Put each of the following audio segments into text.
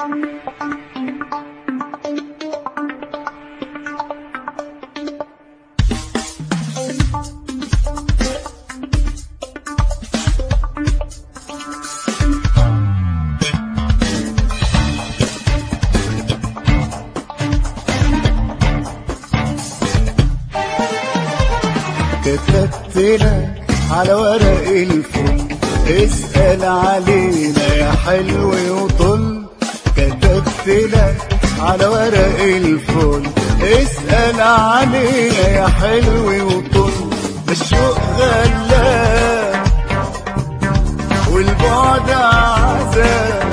كتبت لك على ورق الفل اسأل علينا يا حلو وطل كتبت لك على ورق الفل اسأل علينا يا حلو وطل الشوق غلاب والبعد عذاب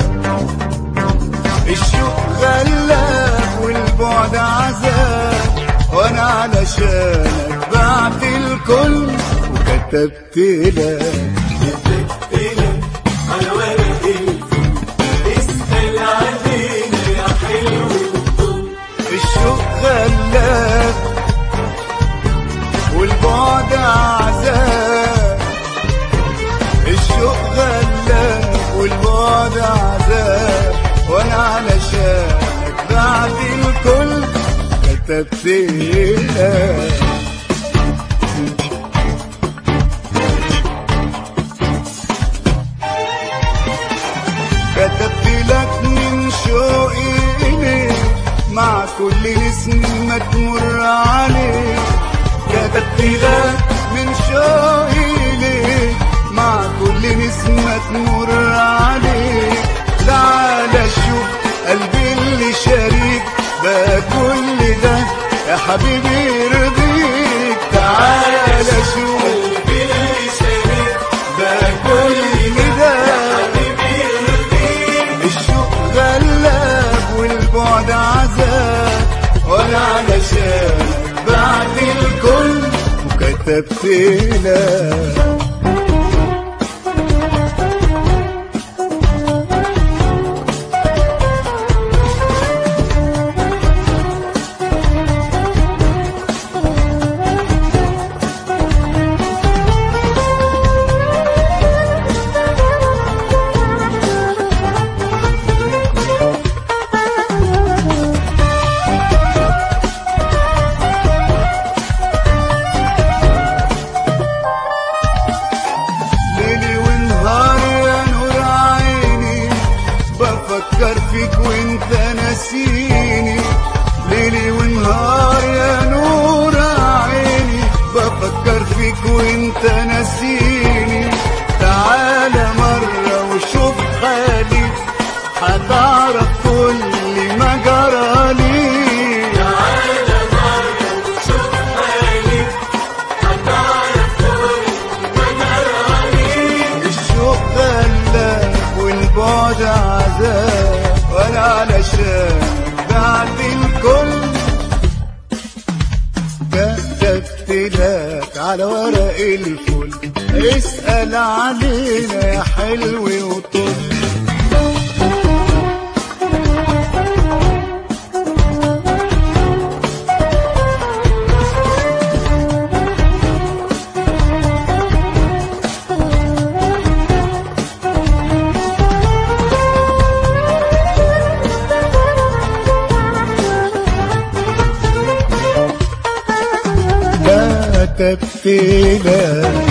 الشوق غلاب والبعد عذاب وانا علشانك بعت الكل وكتبت لك كتبت لك على ورق الفل اسأل علينا يا حلو وطل الشوق غلاب والبعد عذاب الشوق غلاب والبعد عذاب وانا علشانك بعد الكل كتبت لك كتبت لك من شوقي إليك مع كل نسمة تمر عليك كتبت لك من شوقي إليك مع كل نسمة تمر عليك تعال شوف قلبي اللي شريك بقى كل ده يا حبيبي يرضيك تعال شوف قلبي اللي شريك بقى كل ده حبيبي يرضيك الشوق غلاب والبعد عذاب وانا علشانك بعد الكل وكتبت لك ليلي ونهار يا نور عيني بفكر فيك وانت ناسيني ليلي ونهار يا نور عيني بفكر فيك وانت ناسيني تعالى مرة وشوف حالي هتعرف كل ما جرالي تعالى مرة وشوف حالي هتعرف كل ما جرالي الشوق غلاب والبعد عذاب وانا علشان بعد الكل كتبت لك على ورق الفل اسأل علينا يا حلو وطل كتبت لك